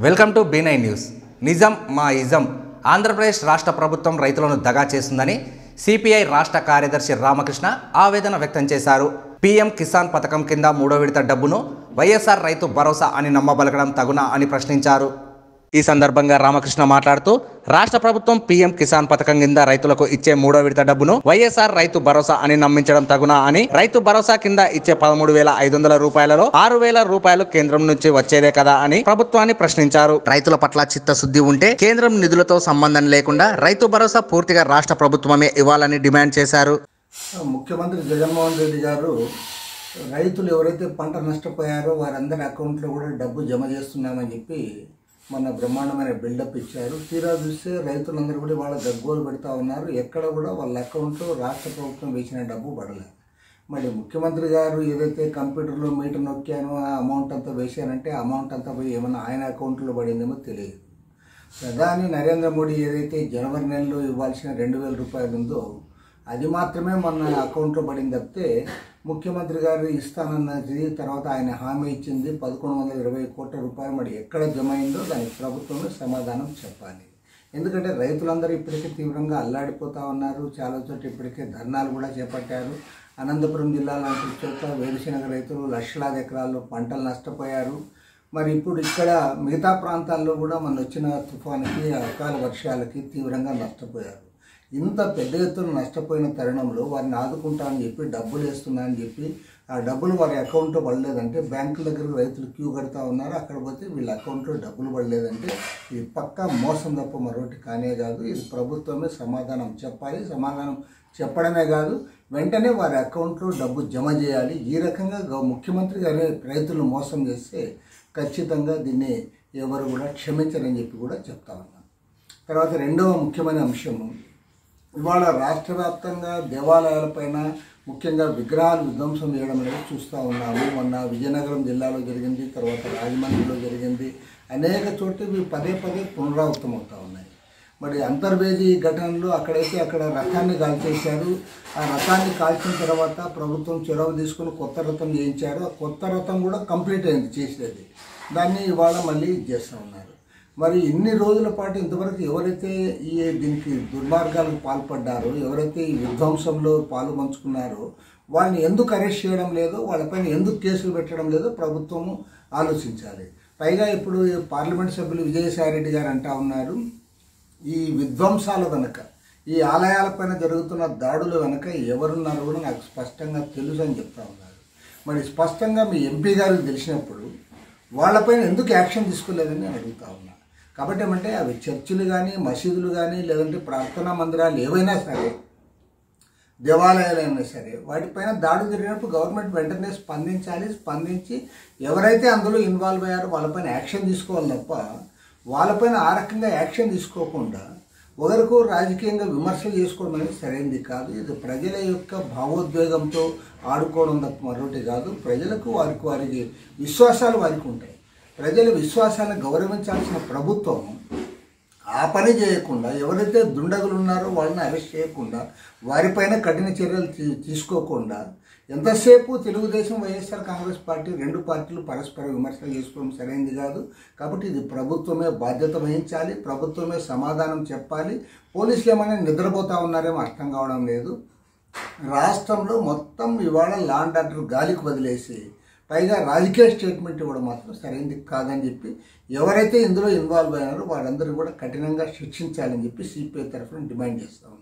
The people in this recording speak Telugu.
వెల్కమ్ టు బీనై న్యూస్ నిజం మా ఇజం ఆంధ్రప్రదేశ్ రాష్ట్ర ప్రభుత్వం రైతులను దగా చేస్తుందని సిపిఐ రాష్ట్ర కార్యదర్శి రామకృష్ణ ఆవేదన వ్యక్తం చేశారు పీఎం కిసాన్ పథకం కింద మూడో విడత డబ్బును వైఎస్ఆర్ రైతు భరోసా అని నమ్మబలగడం తగునా అని ప్రశ్నించారు ఈ సందర్భంగా రామకృష్ణ మాట్లాడుతూ రాష్ట్ర ప్రభుత్వం పీఎం కిసాన్ పథకం కింద రైతులకు ఇచ్చే మూడో విడత డబ్బును వైఎస్ఆర్ రైతు భరోసా అని నమ్మించడం తగునా అని రైతు భరోసా కింద ఇచ్చే పదమూడు వేల ఐదు వందల రూపాయలలో ఆరు వేల రూపాయలు కేంద్రం నుంచి వచ్చేదే కదా అని ప్రభుత్వాన్ని ప్రశ్నించారు రైతుల పట్ల చిత్తశుద్ధి ఉంటే కేంద్రం నిధులతో సంబంధం లేకుండా రైతు భరోసా పూర్తిగా రాష్ట్ర ప్రభుత్వమే ఇవ్వాలని డిమాండ్ చేశారు ముఖ్యమంత్రి జగన్మోహన్ రెడ్డి గారు రైతులు ఎవరైతే పంట నష్టపోయారో వారందరి అకౌంట్లో కూడా డబ్బు జమ చేస్తున్నామని చెప్పి మొన్న బ్రహ్మాండమైన బిల్డప్ ఇచ్చారు తీరా చూస్తే రైతులందరూ కూడా వాళ్ళ గగ్గోలు పెడతా ఉన్నారు ఎక్కడ కూడా వాళ్ళ అకౌంట్లో రాష్ట్ర ప్రభుత్వం వేసిన డబ్బు పడలేదు మరి ముఖ్యమంత్రి గారు ఏదైతే కంప్యూటర్లో మీటర్ నొక్కానో ఆ అమౌంట్ అంతా వేశానంటే ఆ అమౌంట్ అంతా పోయి ఏమైనా ఆయన అకౌంట్లో పడిందేమో తెలియదు ప్రధాని నరేంద్ర మోడీ ఏదైతే జనవరి నెలలో ఇవ్వాల్సిన రెండు వేల రూపాయలు ఉందో అది మాత్రమే మన అకౌంట్లో పడింది తప్పితే ముఖ్యమంత్రి గారు ఇస్తానన్నది తర్వాత ఆయన హామీ ఇచ్చింది పదకొండు వందల ఇరవై కోట్ల రూపాయలు మరి ఎక్కడ జమ అయిందో దానికి ప్రభుత్వమే సమాధానం చెప్పాలి ఎందుకంటే రైతులందరూ ఇప్పటికే తీవ్రంగా అల్లాడిపోతా ఉన్నారు చాలా చోట్ల ఇప్పటికే ధర్నాలు కూడా చేపట్టారు అనంతపురం జిల్లా లాంటి చోట్ల వేరుశెనగ రైతులు లక్షలాది ఎకరాల్లో పంటలు నష్టపోయారు మరి ఇప్పుడు ఇక్కడ మిగతా ప్రాంతాల్లో కూడా మన వచ్చిన తుఫానుకి అకాల వర్షాలకి తీవ్రంగా నష్టపోయారు ఇంత పెద్ద ఎత్తున నష్టపోయిన తరుణంలో వారిని ఆదుకుంటామని చెప్పి డబ్బులు వేస్తున్నా అని చెప్పి ఆ డబ్బులు వారి అకౌంట్లో పడలేదంటే బ్యాంకుల దగ్గర రైతులు క్యూ కడతా ఉన్నారు అక్కడ పోతే వీళ్ళ అకౌంట్లో డబ్బులు పడలేదంటే ఇది పక్కా మోసం తప్ప మరొకటి కానే కాదు ఇది ప్రభుత్వమే సమాధానం చెప్పాలి సమాధానం చెప్పడమే కాదు వెంటనే వారి అకౌంట్లో డబ్బు జమ చేయాలి ఈ రకంగా గవ- ముఖ్యమంత్రి గారే రైతులను మోసం చేస్తే ఖచ్చితంగా దీన్ని ఎవరు కూడా క్షమించరని చెప్పి కూడా చెప్తా ఉన్నాను తర్వాత రెండవ ముఖ్యమైన అంశము ఇవాళ రాష్ట్ర వ్యాప్తంగా దేవాలయాలపైన ముఖ్యంగా విగ్రహాలు విధ్వంసం చేయడం అనేది చూస్తూ ఉన్నాము మొన్న విజయనగరం జిల్లాలో జరిగింది తర్వాత రాజమండ్రిలో జరిగింది అనేక చోట్ల ఇవి పదే పదే పునరావృతం అవుతూ ఉన్నాయి మరి అంతర్వేది ఘటనలో అక్కడైతే అక్కడ రథాన్ని కాల్చేశారు ఆ రథాన్ని కాల్చిన తర్వాత ప్రభుత్వం చొరవ తీసుకుని కొత్త రథం చేయించారు ఆ కొత్త రథం కూడా కంప్లీట్ అయింది చేసేది దాన్ని ఇవాళ మళ్ళీ చేస్తూ ఉన్నారు మరి ఇన్ని రోజుల పాటు ఇంతవరకు ఎవరైతే ఈ దీనికి దుర్మార్గాలకు పాల్పడ్డారో ఎవరైతే ఈ విధ్వంసంలో పాలు పంచుకున్నారో వాళ్ళని ఎందుకు అరెస్ట్ చేయడం లేదో వాళ్ళపైన ఎందుకు కేసులు పెట్టడం లేదో ప్రభుత్వము ఆలోచించాలి పైగా ఇప్పుడు పార్లమెంట్ సభ్యులు విజయసాయిరెడ్డి గారు అంటా ఉన్నారు ఈ విధ్వంసాల వెనుక ఈ ఆలయాలపైన జరుగుతున్న దాడుల వెనుక ఎవరున్నారో కూడా నాకు స్పష్టంగా తెలుసు అని చెప్తా ఉన్నారు మరి స్పష్టంగా మీ ఎంపీ గారికి తెలిసినప్పుడు వాళ్ళపైన ఎందుకు యాక్షన్ తీసుకోలేదని నేను అడుగుతా ఉన్నా కాబట్టి ఏమంటే అవి చర్చిలు కానీ మసీదులు కానీ లేదంటే ప్రార్థనా మందిరాలు ఏవైనా సరే దేవాలయాలైనా సరే వాటిపైన దాడులు జరిగినప్పుడు గవర్నమెంట్ వెంటనే స్పందించాలి స్పందించి ఎవరైతే అందులో ఇన్వాల్వ్ అయ్యారో వాళ్ళపైన యాక్షన్ తీసుకోవాలి తప్ప వాళ్ళపైన ఆ రకంగా యాక్షన్ తీసుకోకుండా ఒకరికి రాజకీయంగా విమర్శలు చేసుకోవడం అనేది సరైనది కాదు ఇది ప్రజల యొక్క భావోద్వేగంతో ఆడుకోవడం తప్ప మరొకటి కాదు ప్రజలకు వారికి వారికి విశ్వాసాలు వారికి ఉంటాయి ప్రజల విశ్వాసాలను గౌరవించాల్సిన ప్రభుత్వం ఆ పని చేయకుండా ఎవరైతే దుండగులు ఉన్నారో వాళ్ళని అరెస్ట్ చేయకుండా వారిపైన కఠిన చర్యలు తీ- తీసుకోకుండా ఎంతసేపు తెలుగుదేశం వైఎస్ఆర్ కాంగ్రెస్ పార్టీ రెండు పార్టీలు పరస్పర విమర్శలు చేసుకోవడం సరైనది కాదు కాబట్టి ఇది ప్రభుత్వమే బాధ్యత వహించాలి ప్రభుత్వమే సమాధానం చెప్పాలి పోలీసులు ఏమైనా నిద్రపోతా ఉన్నారేమో అర్థం కావడం లేదు రాష్ట్రంలో మొత్తం ఇవాళ లాండ్ ఆర్డర్ గాలికి వదిలేసి పైగా రాజకీయ స్టేట్మెంట్ ఇవ్వడం మాత్రం సరైనది కాదని చెప్పి ఎవరైతే ఇందులో ఇన్వాల్వ్ అయ్యారో వాళ్ళందరూ కూడా కఠినంగా శిక్షించాలని చెప్పి సిపిఐ తరఫున డిమాండ్ చేస్తా ఉన్నాం